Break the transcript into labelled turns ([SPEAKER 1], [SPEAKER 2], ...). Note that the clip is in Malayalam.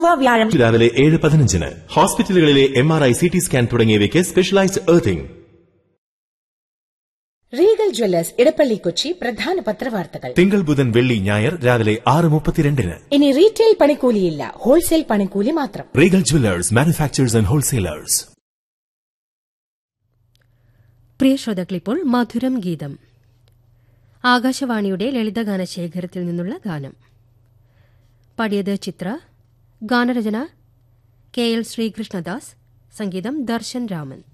[SPEAKER 1] വ്യാഴം
[SPEAKER 2] രാവിലെ ഏഴ് പതിനഞ്ചിന് ഹോസ്പിറ്റലുകളിലെ M R I C T scan തുടങ്ങിയവയ്ക്ക് specialised earthing
[SPEAKER 3] Regal jewellers Edappally Kochi പ്രധാന പത്രവാർത്തകൾ
[SPEAKER 2] തിങ്കൾ ബുധൻ വെള്ളി ഞായർ രാവിലെ ആറ് മുപ്പത്തിരണ്ടിന്
[SPEAKER 3] ഇനി റീറ്റെയിൽ പണിക്കൂലിയില്ല ഹോൾസെയിൽ പണിക്കൂലി മാത്രം
[SPEAKER 2] Regal jewellers manufacturers and wholesalers
[SPEAKER 4] പ്രിയ ശ്രോതാക്കളിപ്പോൾ മധുരം ഗീതം ആകാശവാണിയുടെ ലളിതഗാന ശേഖരത്തിൽ നിന്നുള്ള ഗാനം പാടിയത് ചിത്ര ഗാനരചന കെ എൽ ശ്രീകൃഷ്ണദാസ് സംഗീതം ദർശൻ രാമൻ